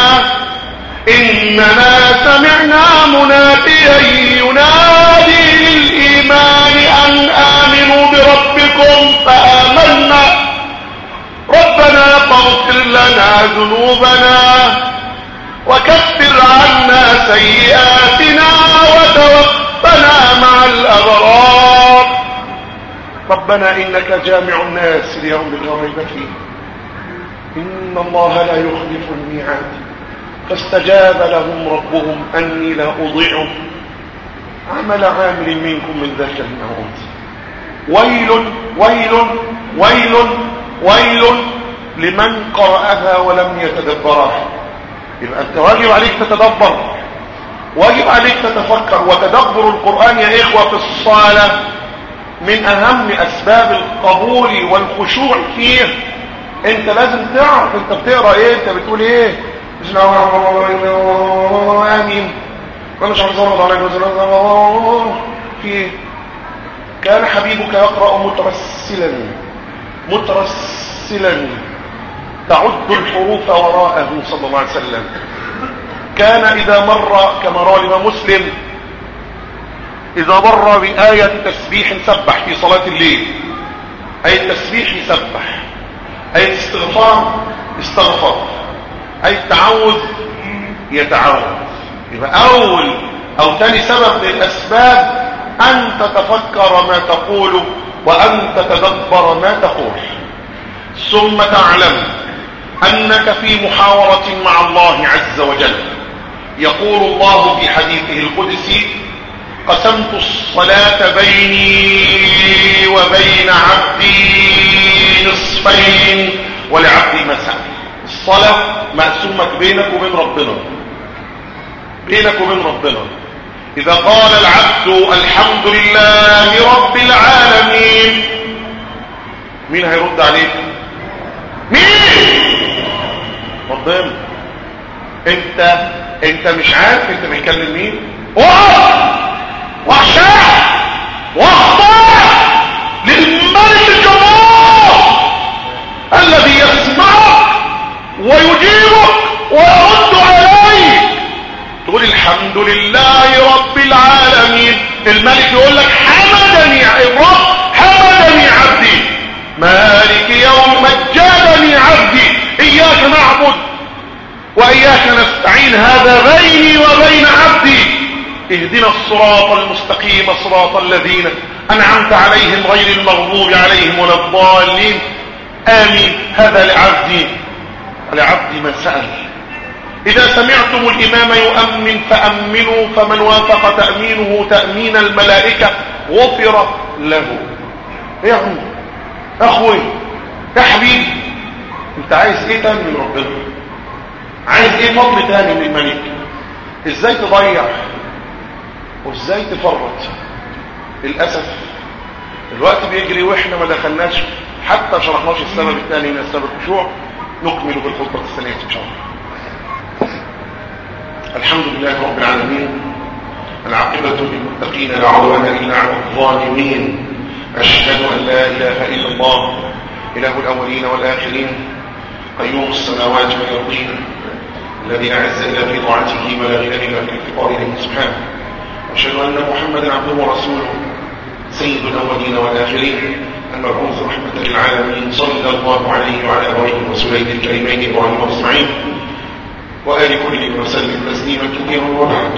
[SPEAKER 1] إننا سمعنا مناديا ينادي للإيمان أن آمنوا بربكم فآمنا ربنا فاغفر لنا ذنوبنا وكفر عنا سيئاتنا وتوفنا مع الأبرار ربنا إنك جامع الناس ليوم لا ريب فيه إن الله لا يخلف الميعاد فاستجاب لهم ربهم أني لا أضيع عمل عامل منكم من ذاك الموت ويل ويل ويل ويل لمن قرأها ولم يتدبرها يبقى انت واجب عليك تتدبر واجب عليك تتفكر وتدبر القرآن يا إخوة في الصلاة من أهم أسباب القبول والخشوع فيه انت لازم تعرف انت بتقرأ ايه انت بتقول ايه امين مش في ايه كان حبيبك يقرأ مترسلا مترسلا تعد الحروف وراءه صلى الله عليه وسلم كان إذا مر كما روى الإمام مسلم إذا مر بآية تسبيح سبح في صلاة الليل أي التسبيح يسبح أي الاستغفار استغفر أي التعوذ يتعوذ يبقى أول أو ثاني سبب من الأسباب أن تتفكر ما تقول وأن تتدبر ما تقول ثم تعلم أنك في محاورة مع الله عز وجل يقول الله في حديثه القدسي قسمت الصلاة بيني وبين عبدي نصفين ولعبدي مساء الصلاة مقسومة بينك وبين ربنا بينك وبين ربنا إذا قال العبد الحمد لله رب العالمين مين هيرد عليك مين ربنا انت انت مش عارف انت بيتكلم مين وقف واخشع واخضع للملك الجبار الذي يسمعك ويجيبك ويرد عليك تقول الحمد لله رب العالمين الملك يقول لك حمدني الرب حمدني عبدي مالك يوم مجدني عبدي اياك نعبد واياك نستعين هذا بيني وبين عبدي اهدنا الصراط المستقيم صراط الذين انعمت عليهم غير المغضوب عليهم ولا الضالين امين هذا لعبدي لعبدي من سأل اذا سمعتم الامام يؤمن فامنوا فمن وافق تأمينه تأمين الملائكة غفر له يا عم اخوي يا حبيبي انت عايز ايه تاني من ربنا عايز ايه فضل تاني من الملك ازاي تضيع وازاي تفرط للاسف الوقت بيجري واحنا ما دخلناش حتى شرحناش السبب الثاني من اسباب الخشوع نكمل في الخطبه الثانيه ان شاء الله الحمد لله رب العالمين العاقبة للمتقين لا عدوان إلا على الظالمين أشهد أن لا إله إلا الله إله الأولين والآخرين قيوم السماوات والأرضين الذي أعز إلا في طاعته ولا غنى إلا في الافتقار إليه سبحانه أشهد أن محمدا عبده ورسوله سيد الأولين والآخرين المبعوث رحمة للعالمين صلى الله عليه وعلى آله وسليه الكريمين إبراهيم وإسماعيل وآل كل وسلم تسليما كثيرا وبعد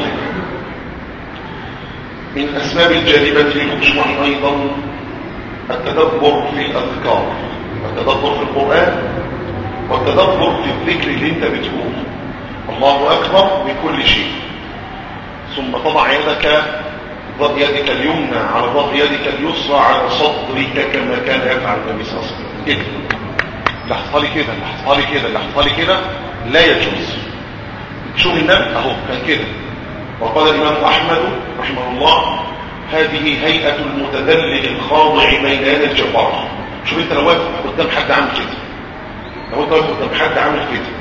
[SPEAKER 1] من أسباب الجاذبة للخشوع أيضا التدبر في الأذكار التدبر في القرآن والتدبر في الذكر اللي انت بتقول الله أكبر بكل شيء ثم تضع يدك يدك اليمنى على ظهر يدك اليسرى على صدرك كما كان يفعل النبي صلى الله عليه وسلم اللي حصل لي كده اللي حصل لي كده اللي حصل لي كده لا يجوز شوف النبي اهو كان كده وقال الامام احمد رحمه الله هذه هيئه المتذلل الخاضع بين يدي الجبار شوف انت لو واقف قدام حد عامل كده لو انت واقف قدام حد عامل كده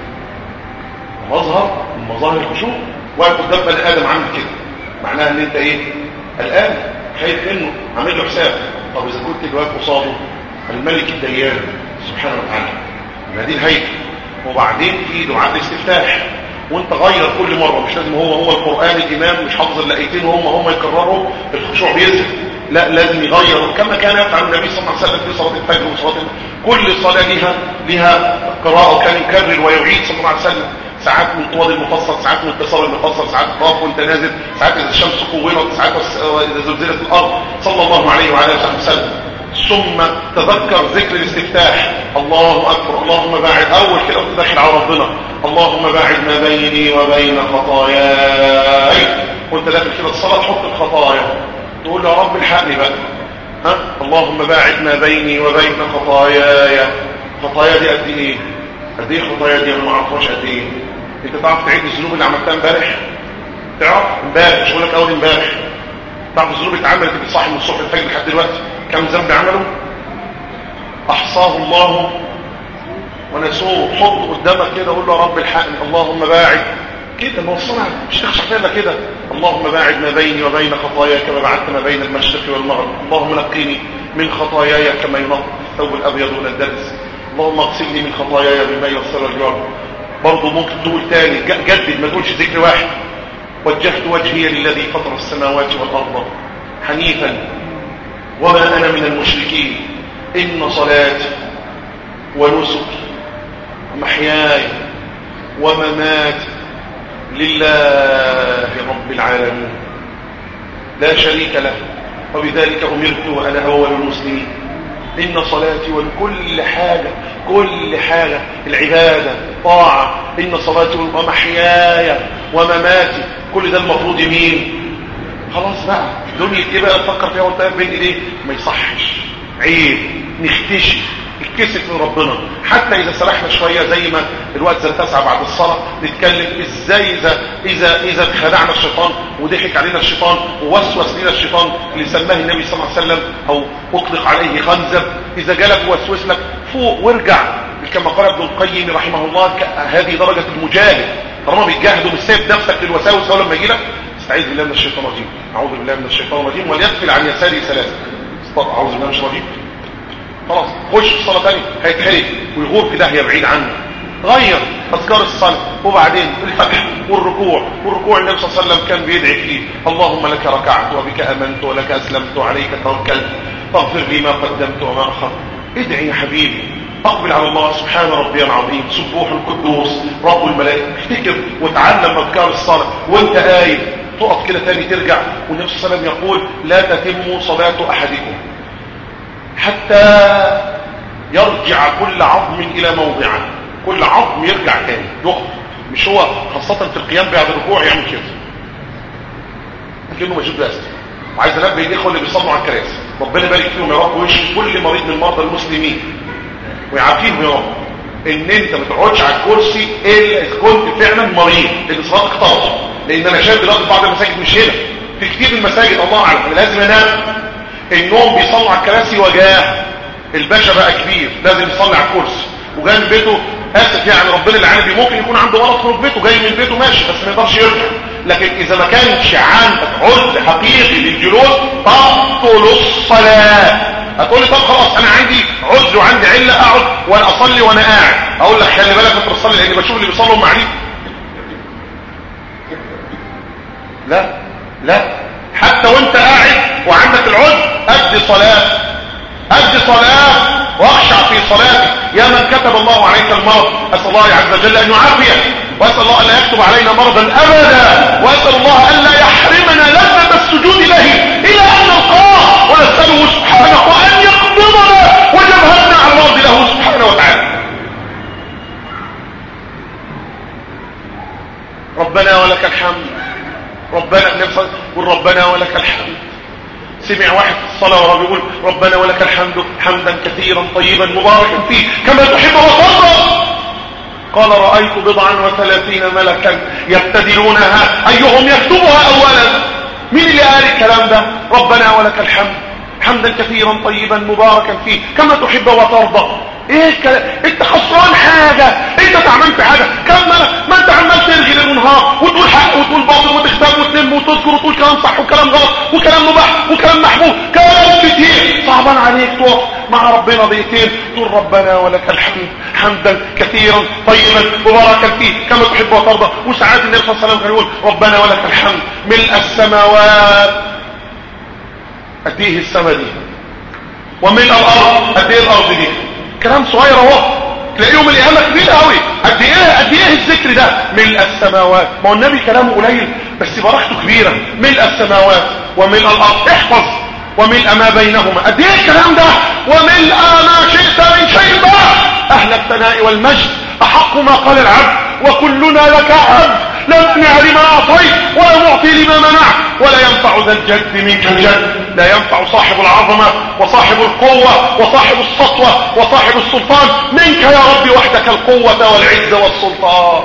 [SPEAKER 1] مظهر من مظاهر الخشوع واقف قدام بني ادم عامل كده معناها ان انت ايه الان خايف منه عامل له حساب طب اذا كنت واقف قصاده الملك الديان سبحانه وتعالى ما دي الهيئه وبعدين في دعاء الاستفتاح وانت غير كل مره مش لازم هو هو القران الامام مش حافظ الايتين وهم هم يكرروا الخشوع بيزيد لا لازم يغير كما كان يفعل النبي صلى الله عليه وسلم في صلاه الفجر وصلاه كل صلاه لها لها قراءه وكان يكرر ويعيد صلى الله عليه وسلم ساعات من طوال المفصل ساعات من اتصال المفصل ساعات طاف وانت نازل ساعات اذا الشمس كورت ساعات اذا زلزلت الارض صلى الله عليه وعلى اله وسلم ثم تذكر ذكر الاستفتاح الله اكبر اللهم باعد اول كده وانت داخل على ربنا اللهم باعد ما بيني وبين خطاياي وانت داخل كده الصلاه تحط الخطايا تقول يا رب الحقني بقى ها اللهم باعد ما بيني وبين خطاياي خطايا دي قد ايه قد ايه خطايا دي انا ما اعرفهاش قد ايه انت تعرف تعيد الذنوب اللي عملتها امبارح تعرف امبارح مش بقول لك اول امبارح تعرف الذنوب اللي اتعملت اللي صاحي من الصبح الفجر لحد دلوقتي كم ذنب عمله احصاه الله ونسوه حط قدامك كده قول له يا رب الحقني اللهم باعد كده ما وصلنا مش تخشى الا كده اللهم باعد ما بيني وبين خطاياي كما بعدت ما بين المشرق والمغرب اللهم نقيني من خطاياي كما ينقى الثوب الابيض من الدنس اللهم اغسلني من خطاياي بالماء والسر الجار برضه ممكن تقول تاني جدد ما تقولش ذكر واحد وجهت وجهي للذي فطر السماوات والارض حنيفا وما انا من المشركين ان صلاتي ونسكي ومحياي ومماتي لله رب العالمين لا شريك له وبذلك امرت وانا اول المسلمين ان صلاتي وكل حاجة كل حاجة العبادة طاعة ان صلاتي ومحياي ومماتي كل ده المفروض يمين خلاص بقى دنيا ايه بقى تفكر فيها وانت بين ايديه ما يصحش عيب نختشي الكسف من ربنا حتى اذا سرحنا شوية زي ما الوقت زي تسعة بعد الصلاة نتكلم ازاي اذا اذا اذا خدعنا الشيطان وضحك علينا الشيطان ووسوس لنا الشيطان اللي سماه النبي صلى الله عليه وسلم او اطلق عليه خنزب اذا جالك ووسوس لك فوق وارجع كما قال ابن القيم رحمه الله هذه درجة المجاهد طالما بيجاهد ومش سايب نفسك للوساوس اول لما يجي لك استعيذ بالله من الشيطان الرجيم اعوذ بالله من الشيطان الرجيم وليغفل عن يساري ثلاثة اعوذ بالله من الشيطان الرجيم خلاص خش في صلاه ثانيه هيتحرق ويغور في داهيه بعيد عنه غير اذكار الصلاه وبعدين الفتح والركوع والركوع النبي صلى الله عليه وسلم كان بيدعي فيه اللهم لك ركعت وبك امنت ولك اسلمت وعليك توكلت فاغفر لي ما قدمت وما اخرت ادعي يا حبيبي اقبل على الله سبحان ربي العظيم سبوح القدوس رب الملائكه افتكر وتعلم اذكار الصلاه وانت قايم تقف كده تاني ترجع والنبي صلى الله عليه وسلم يقول لا تتم صلاه احدكم حتى يرجع كل عظم الى موضعه كل عظم يرجع تاني يقف مش هو خاصة في القيام بعد الركوع يعمل كده لكنه مجد بأسف وعايز انبه الاخوه اللي بيصلوا على الكراسي ربنا يبارك فيهم يا رب ويشفي كل مريض من مرضى المسلمين ويعافيهم يا رب ان انت ما تقعدش على الكرسي الا اذا كنت فعلا مريض لان صلاتك اختلط لان انا شايف دلوقتي بعض المساجد مش هنا في كتير من المساجد الله اعلم لازم انام النوم بيصلوا على الكراسي وجاه الباشا بقى كبير لازم يصلي على الكرسي وجاي بيته اسف يعني ربنا اللي عارف ممكن يكون عنده مرض في ركبته جاي من بيته ماشي بس ما يقدرش يرجع لكن اذا ما كانش عندك عذر حقيقي للجلوس تبطل الصلاه هتقول لي طب خلاص انا عندي عذر وعندي عله اقعد وانا اصلي وانا قاعد اقول لك خلي بالك انت بتصلي لان بشوف اللي بيصلوا معاك لا لا حتى وانت قاعد وعندك العذر ادي صلاه ادي صلاه واخشع في صلاتك يا من كتب الله عليك المرض اسال الله عز وجل ان يعافيك واسال الله ان لا يكتب علينا مرضا ابدا واسال الله ان لا يحرمنا لذة السجود له الى ان نلقاه ونساله سبحانه وان يقبضنا وجبهتنا على الارض له سبحانه وتعالى ربنا ولك الحمد ربنا نفسك قل ربنا ولك الحمد سمع واحد في الصلاة ورا بيقول ربنا ولك الحمد حمدا كثيرا طيبا مباركا فيه كما تحب وترضى قال رأيت بضعا وثلاثين ملكا يبتدلونها أيهم يكتبها أولا مين اللي قال الكلام ده ربنا ولك الحمد حمدا كثيرا طيبا مباركا فيه كما تحب وترضى ايه الكلام انت خسران حاجة انت تعمل في حاجة كم ما انت عمال ترغي ليل ونهار وتقول حق وتقول باطل وتختار وتنم وتذكر وتقول كلام صح وكلام غلط وكلام مباح وكلام محبوب كلام كتير صعبان عليك تقف مع ربنا دقيقتين تقول ربنا ولك الحمد حمدا كثيرا طيبا مباركا فيه كما تحب وترضى وساعات النبي صلى الله عليه وسلم كان يقول ربنا ولك الحمد ملء السماوات قد ايه السماء دي وملء الارض قد ايه الارض دي كلام صغير اهو تلاقيهم الإهامة كبيرة قوي قد ايه قد ايه الذكر ده ملء السماوات ما هو النبي كلامه قليل بس بركته كبيرة ملء السماوات وملء الارض احفظ وملء ما بينهما قد ايه الكلام ده وملء ما شئت من شيء بقى اهل الثناء والمجد احق ما قال العبد وكلنا لك عبد لا تمنع لما اعطيت ولا معطي لما منعت ولا ينفع ذا الجد منك الجد لا ينفع صاحب العظمة وصاحب القوة وصاحب السطوة وصاحب السلطان منك يا رب وحدك القوة والعزة والسلطان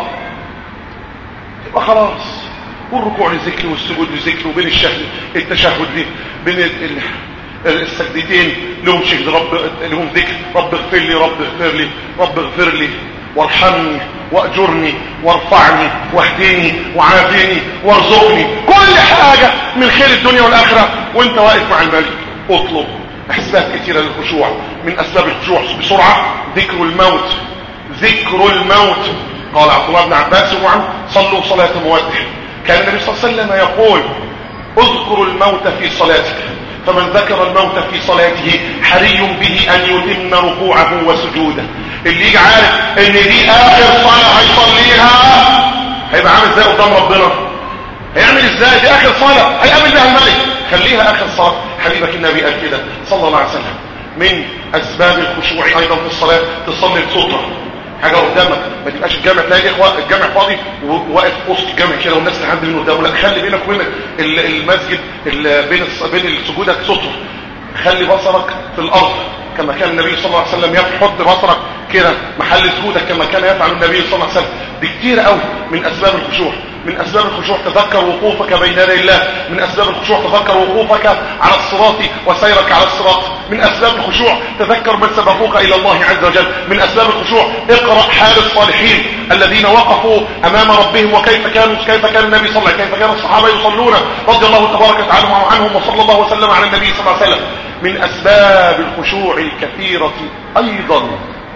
[SPEAKER 1] يبقى خلاص والركوع للذكر والسجود للذكر وبين الشهد التشهد دي بين السجدتين لهم شهد رب لهم ذكر رب اغفر لي رب اغفر لي رب اغفر لي وارحمني واجرني وارفعني واهديني وعافيني وارزقني كل حاجة من خير الدنيا والاخرة وانت واقف مع الملك اطلب اسباب كثيرة للخشوع من اسباب الخشوع بسرعة ذكر الموت ذكر الموت قال عبد الله بن عباس وعن صلوا صلاة مودع كان النبي صلى الله عليه وسلم يقول اذكروا الموت في صلاتك فمن ذكر الموت في صلاته حري به ان يتم ركوعه وسجوده اللي يجي عارف ان دي اخر صلاة هيصليها هيبقى عامل ازاي قدام ربنا هيعمل ازاي دي اخر صلاة هيقابل بها الملك خليها اخر صلاة حبيبك النبي قال كده صلى الله عليه وسلم من اسباب الخشوع ايضا في الصلاة تصلي بسطر حاجة قدامك ما تبقاش الجامع تلاقي الاخوة الجامع فاضي وواقف وسط الجامع كده والناس تعدي من قدامه لا خلي بينك وبين المسجد بين بين سجودك سطر خلي بصرك في الارض كما كان النبي صلى الله عليه وسلم يحط بصرك كده محل سجودك كما كان يفعل النبي صلى الله عليه وسلم دي كتير قوي من اسباب الخشوع من اسباب الخشوع تذكر وقوفك بين يدي الله من اسباب الخشوع تذكر وقوفك على الصراط وسيرك على الصراط من اسباب الخشوع تذكر من سبقوك الى الله عز وجل من اسباب الخشوع اقرا حال الصالحين الذين وقفوا امام ربهم وكيف كانوا كيف كان النبي صلى الله عليه وسلم كيف كان الصحابه يصلون رضي الله تبارك وتعالى عنهم وصلى الله وسلم على النبي صلى الله عليه وسلم من اسباب الخشوع الكثيره ايضا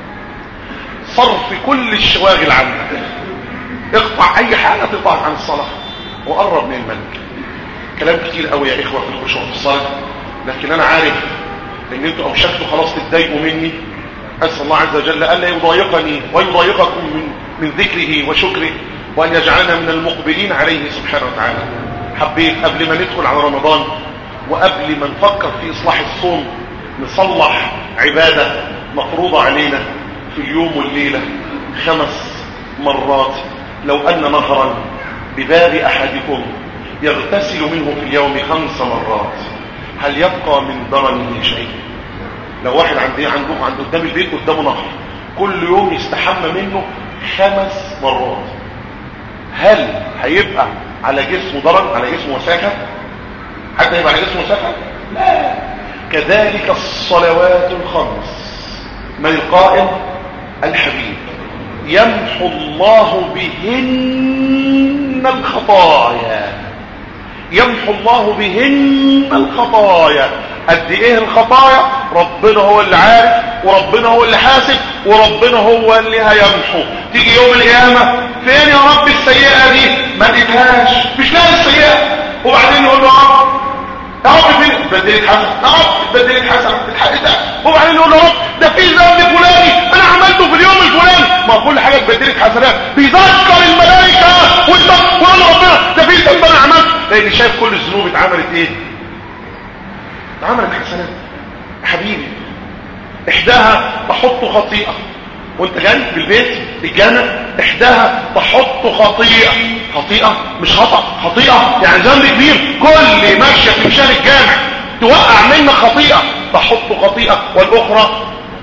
[SPEAKER 1] صرف كل الشواغل عنك اقطع اي حاجة تقطعك عن الصلاة وقرب من الملك كلام كتير قوي يا اخوة في الخشوع في الصلاة لكن انا عارف ان انتوا اوشكتوا خلاص تتضايقوا مني اسأل الله عز وجل الا يضايقني ويضايقكم من, من ذكره وشكره وان يجعلنا من المقبلين عليه سبحانه وتعالى حبيت قبل ما ندخل على رمضان وقبل ما نفكر في اصلاح الصوم نصلح عبادة مفروضة علينا في اليوم والليلة خمس مرات لو أن نهرا بباب أحدكم يغتسل منه في اليوم خمس مرات هل يبقى من درنه شيء لو واحد عنده عنده عنده قدام البيت قدامه نهر كل يوم يستحمى منه خمس مرات هل هيبقى على جسمه ضرر على جسمه وساخه حتى يبقى على جسمه وساخه لا كذلك الصلوات الخمس من القائل الحبيب يمحو الله بهن الخطايا يمحو الله بهن الخطايا قد ايه الخطايا ربنا هو اللي عارف وربنا هو اللي حاسب وربنا هو اللي هيمحو تيجي يوم القيامة فين يا رب السيئة دي ما لقيتهاش مش لاقي السيئة وبعدين يقول له يا رب يا رب فين بدلت حسن يا رب بدلت حسن الحقيقة وبعدين يقول له يا رب ده في ذنب فلاني انا عملته في اليوم الفلاني ما كل حاجة تبدلك حسنات بيذكر الملائكة ويقول ربنا ده في ذنب انا عملته لان شايف كل الذنوب اتعملت ايه اتعملت حسنات حبيبي احداها تحط خطيئة وانت جاي بالبيت الجامع احداها تحط خطيئة خطيئة مش خطأ خطيئة يعني ذنب كبير كل ماشية في مشان الجامع توقع منك خطيئة تحط خطيئة والاخرى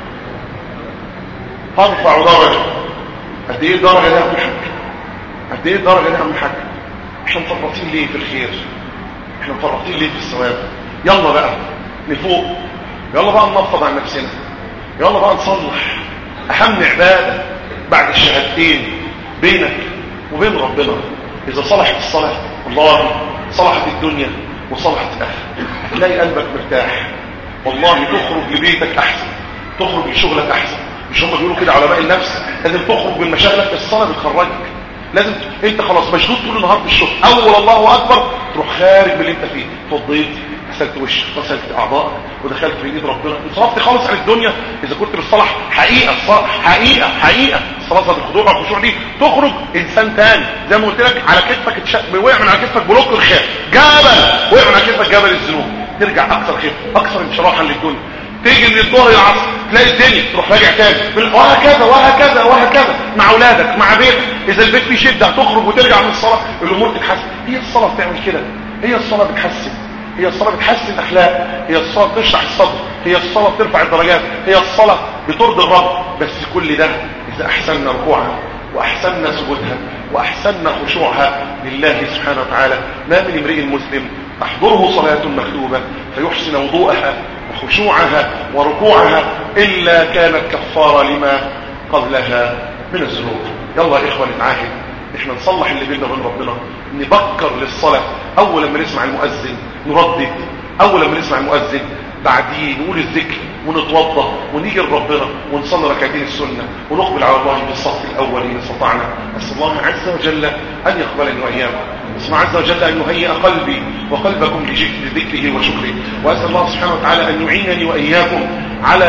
[SPEAKER 1] ترفع درجة قد ايه الدرجة دي يا عم الحاج قد ايه الدرجة دي يا عم الحاج احنا مفرطين ليه في الخير احنا مفرطين ليه في الثواب يلا بقى نفوق يلا بقى ننفض عن نفسنا يلا بقى نصلح اهم عبادة بعد الشهادتين بينك وبين ربنا اذا صلحت الصلاة والله صلحت الدنيا وصلحت الاخره هتلاقي قلبك مرتاح والله تخرج لبيتك احسن تخرج لشغلك احسن مش هم بيقولوا كده علماء النفس لازم تخرج من مشاغلك الصلاه بتخرجك لازم انت خلاص مشدود طول النهار في الشغل اول الله اكبر تروح خارج من اللي انت فيه فضيت غسلت وشك غسلت اعضائك ودخلت في ايد ربنا انصرفت خالص عن الدنيا اذا كنت بالصلاح حقيقه حقيقه حقيقه الصلاه الخضوع والخشوع دي تخرج انسان تاني زي ما قلت لك على كتفك اتشق وقع من على كتفك بلوك الخير جبل وقع من على كتفك جبل الذنوب ترجع اكثر خير اكثر انشراحا للدنيا تيجي من الظهر العصر تلاقي الدنيا تروح راجع تاني وهكذا وهكذا وهكذا مع اولادك مع بيتك اذا البيت فيه شده هتخرج وترجع من الصلاه الامور تتحسن هي الصلاه بتعمل كده هي الصلاه بتحسن هي الصلاه بتحسن الاخلاق هي الصلاه بتشرح الصدر هي الصلاه بترفع الدرجات هي الصلاه بترضي الرب بس كل ده اذا احسننا ركوعها واحسننا سجودها واحسننا خشوعها لله سبحانه وتعالى ما من امرئ مسلم تحضره صلاه مكتوبه فيحسن وضوءها وخشوعها وركوعها إلا كانت كفارة لما قبلها من الذنوب يلا يا إخوة نتعاهد احنا نصلح اللي بيننا وبين ربنا نبكر للصلاة أول لما نسمع المؤذن نردد أول لما نسمع المؤذن بعدين نقول الذكر ونتوضا ونيجي لربنا ونصلي ركعتين السنه ونقبل على الله في الصف الاول ان استطعنا اسال الله عز وجل ان يقبلني واياكم اسمع عز وجل ان يهيئ قلبي وقلبكم لذكره وشكره واسال الله سبحانه وتعالى ان يعينني واياكم على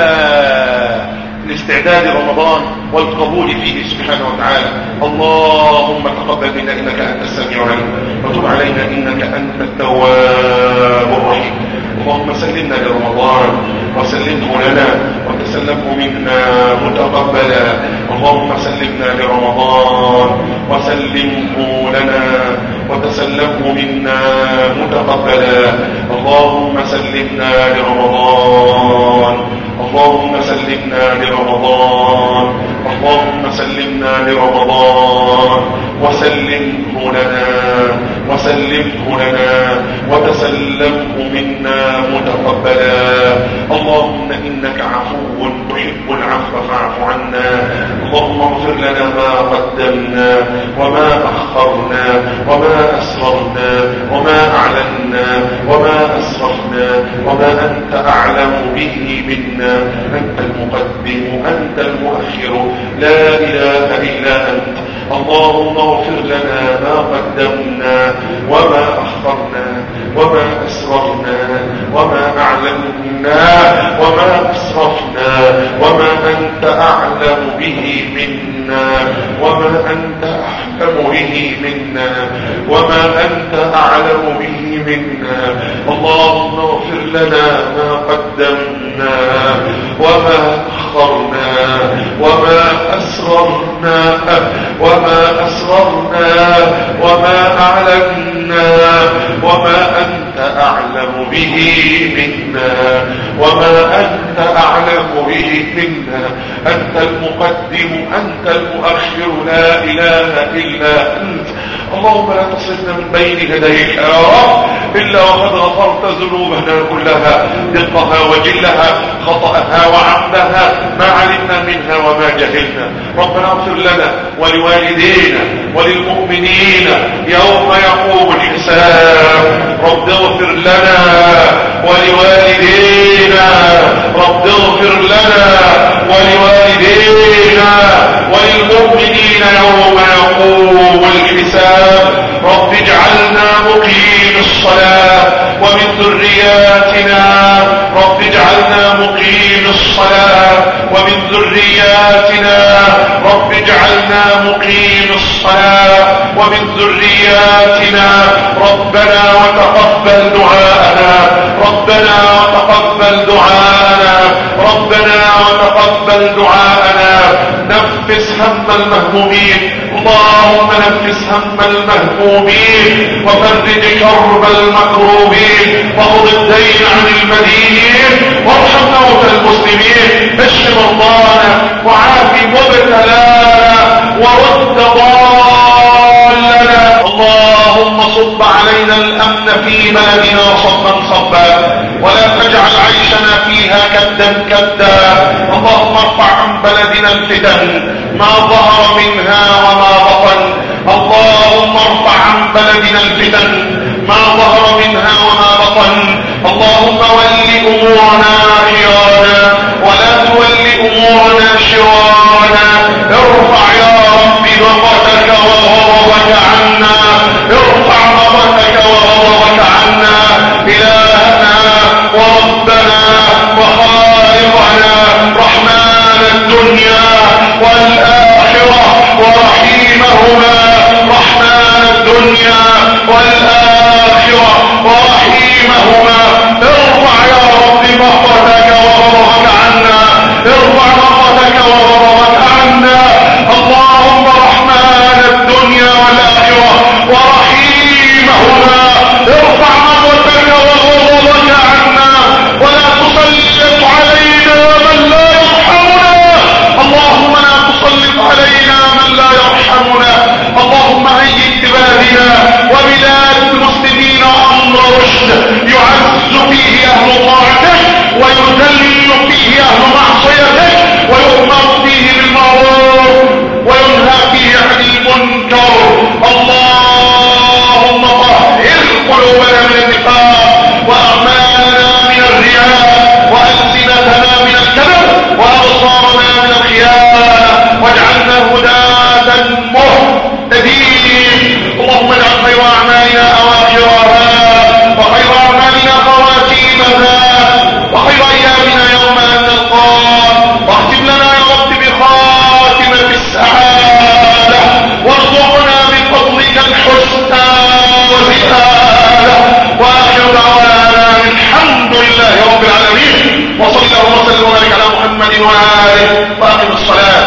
[SPEAKER 1] لاستعداد رمضان والقبول فيه سبحانه وتعالى اللهم تقبل منا انك انت السميع العليم وتب علينا انك انت التواب الرحيم اللهم سلمنا لرمضان وسلمه لنا وتسلمه منا متقبلا اللهم سلمنا لرمضان وسلمه لنا وتسلمه منا متقبلا اللهم سلمنا لرمضان اللهم سلمنا لرمضان اللهم سلمنا لرمضان وسلمه لنا وسلمه لنا وتسلمه منا متقبلا اللهم إنك عفو تحب العفو فاعف عنا اللهم اغفر لنا ما قدمنا وما أخرنا وما أسررنا وما أعلنا وما أسرفنا وما أنت أعلم به منا أنت المقدم أنت المؤخر لا إله إلا أنت اللهم اغفر لنا ما قدمنا وما أخرنا وما أسررنا وما أعلمنا وما أسرفنا وما أنت أعلم به منا وما أنت أحكم به منا وما أنت أعلم به منا اللهم اغفر لنا ما قدمنا وما أخرنا وما أسررنا وما أسررنا وما أعلنا وما أنت أعلم به منا وما أنت أعلم به منا أنت المقدم أنت المؤخر لا إله إلا أنت اللهم لا تصلنا من بين يديك يا رب إلا وقد غفرت ذنوبنا كلها دقها وجلها خطأها وعمدها ما علمنا منها وما جهلنا ربنا اغفر لنا ولوالدينا وللمؤمنين يوم يقوم الحساب رب اغفر لنا ولوالدينا رب اغفر لنا ولوالدينا وللمؤمنين يوم يقوم الحساب رب اجعلنا مقيم الصلاة ومن ذرياتنا رب اجعلنا مقيم الصلاة ومن ذرياتنا رب اجعلنا مقيم الصلاة ومن ذرياتنا ربنا وتقبل دعاءنا ربنا وتقبل دعاءنا ربنا وتقبل دعاءنا نفس هم المهمومين اللهم نفس هم المهمومين وفرج كرب المكروبين وخذ الوالدين عن المدينين وارحم موتى المسلمين اشف مرضانا وعافي مبتلانا ورد ضالنا اللهم صب علينا الامن في بلدنا صبا صبا ولا تجعل عيشنا فيها كدا كدا اللهم ارفع عن بلدنا الفتن ما ظهر منها وما بطن اللهم ارفع عن بلدنا الفتن ما ظهر منها وما بطن اللهم ول امورنا خيارنا ولا تول امورنا شرارنا ارفع يا رب ضغطك وغضبك عنا ارفع ضغطك وغضبك عنا الهنا وربنا وخالقنا رحمن الدنيا والاخره ورحيمهما رحمن الدنيا والاخره ورحيمهما ارفع يا رب مغفرتك وغضبك عنا ارفع مغفرتك وغضبك عنا اللهم رحمن الدنيا والاخره ورحيمهما ارفع مغفرتك وغضبك عنا ولا تسلط علينا من لا يرحمنا اللهم لا تسلط علينا من لا يرحمنا اللهم هيئ بلادنا وبلاد المسلمين امر رشد يعز فيه اهل طاعتك ويذل فيه اهل معصيتك ويؤمر فيه بالمعروف وينهى فيه عن المنكر اللهم طهر قلوبنا من النفاق واعمالنا من الرياء والسنتنا من الكذب وابصارنا من الخيانه واجعلنا هداة مهتدين اللهم اجعل خير اعمالنا اواخرها وخير اعمالنا خواتيمها وخير ايامنا يوم ان نلقاه واختم لنا يا رب بخاتمه السعاده وارزقنا من فضلك الحسنى وزياده واخر دعوانا الحمد لله رب العالمين وصلى الله وسلم وبارك على محمد واله واقم الصلاه